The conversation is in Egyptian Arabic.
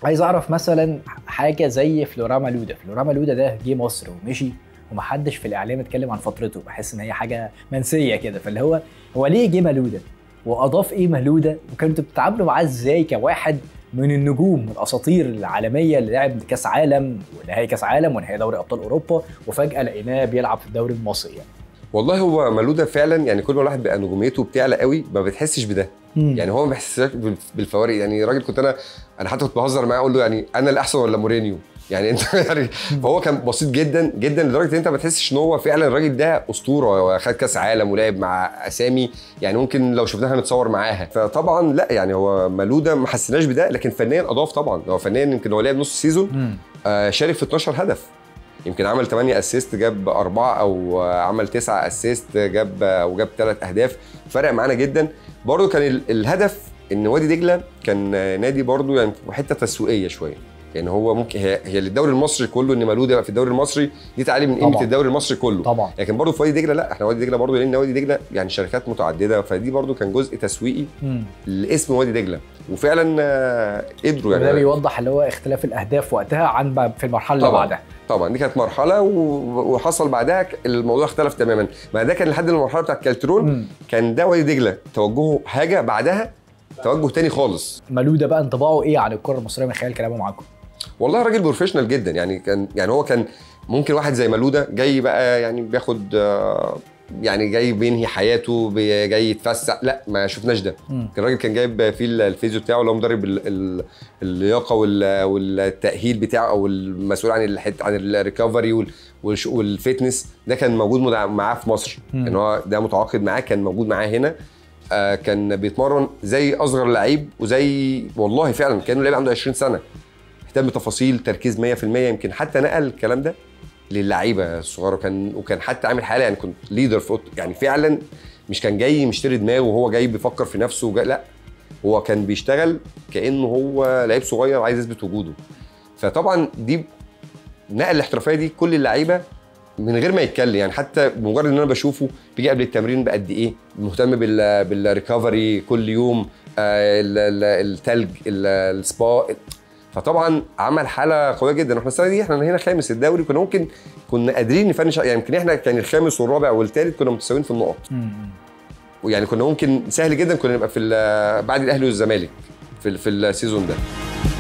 عايز اعرف مثلا حاجه زي فلوراما لودا فلوراما لودا ده جه مصر ومشي ومحدش في الاعلام اتكلم عن فترته بحس ان هي حاجه منسيه كده فاللي هو هو ليه جه ملوده واضاف ايه ملوده وكنتوا بتتعاملوا معاه ازاي كواحد من النجوم من الاساطير العالميه اللي لعب كاس عالم ونهائي كاس عالم ونهائي دوري ابطال اوروبا وفجاه لقيناه بيلعب في الدوري المصري يعني والله هو ملوده فعلا يعني كل ما الواحد بقى نجوميته بتعلى قوي ما بتحسش بده مم. يعني هو ما بيحسسكش بال- بالفوارق يعني راجل كنت انا انا حتى كنت بهزر معاه اقول له يعني انا الاحسن ولا مورينيو يعني انت يعني فهو كان بسيط جدا جدا لدرجه ان انت ما تحسش ان هو فعلا الراجل ده اسطوره خد كاس عالم ولعب مع اسامي يعني ممكن لو شفناها نتصور معاها فطبعا لا يعني هو ملوده ما حسيناش بده لكن فنيا اضاف طبعا هو فنيا يمكن هو لعب نص سيزون مم. آه، شارك في 12 هدف يمكن عمل 8 اسيست جاب اربعه او آه، عمل 9 اسيست جاب آه، وجاب ثلاث اهداف فرق معانا جدا برضو كان ال- الهدف ان وادي دجله كان آه، نادي برضو يعني في حته تسويقيه شويه يعني هو ممكن هي هي للدوري المصري كله ان ملوده يبقى في الدوري المصري دي تعليم من قيمه طبعاً. الدوري المصري كله طبعا لكن برضو في وادي دجله لا احنا وادي دجله برضو لان وادي دجله يعني شركات متعدده فدي برضو كان جزء تسويقي مم. لاسم وادي دجله وفعلا آه، قدروا وده يعني بيوضح اللي هو اختلاف الاهداف وقتها عن بقى في المرحله اللي طبعاً. بعدها طبعا دي كانت مرحله و- وحصل بعدها ك- الموضوع اختلف تماما ما ده كان لحد المرحله بتاعت كالترون مم. كان ده وادي دجله توجهه حاجه بعدها توجه تاني خالص ملوده بقى انطباعه ايه عن الكره المصريه من خلال كلامه معاكم والله راجل بروفيشنال جدا يعني كان يعني هو كان ممكن واحد زي ملوده جاي بقى يعني بياخد آه، يعني جاي بينهي حياته بي- جاي يتفسح لا ما شفناش ده مم. كان الراجل كان جايب فيه ال- الفيزيو بتاعه اللي هو مدرب ال- ال- اللياقه وال- والتاهيل بتاعه او المسؤول عن الحت عن الريكفري وال- والش- والفيتنس ده كان موجود مدع- معاه في مصر مم. يعني هو ده متعاقد معاه كان موجود معاه هنا آه كان بيتمرن زي اصغر لعيب وزي والله فعلا كانه لعيب عنده 20 سنه اهتم بتفاصيل تركيز 100% يمكن حتى نقل الكلام ده للعيبه الصغيره وكان وكان حتى عامل حاله يعني كنت ليدر في أوضة- يعني فعلا مش كان جاي مشتري دماغه وهو جاي بيفكر في نفسه وجاي لا هو كان بيشتغل كانه هو لعيب صغير عايز يثبت وجوده فطبعا دي نقل الاحترافيه دي كل اللعيبه من غير ما يتكلم يعني حتى بمجرد ان انا بشوفه بيجي قبل التمرين بقد ايه مهتم بال بالريكفري كل يوم آه، ال- ال- التلج ال- السبا فطبعا عمل حاله قويه جدا احنا السنه دي احنا هنا خامس الدوري كنا ممكن كنا قادرين نفنش يعني يمكن احنا كان الخامس والرابع والثالث كنا متساويين في النقط مم. ويعني كنا ممكن سهل جدا كنا نبقى في ال- بعد الاهلي والزمالك في ال- في السيزون ده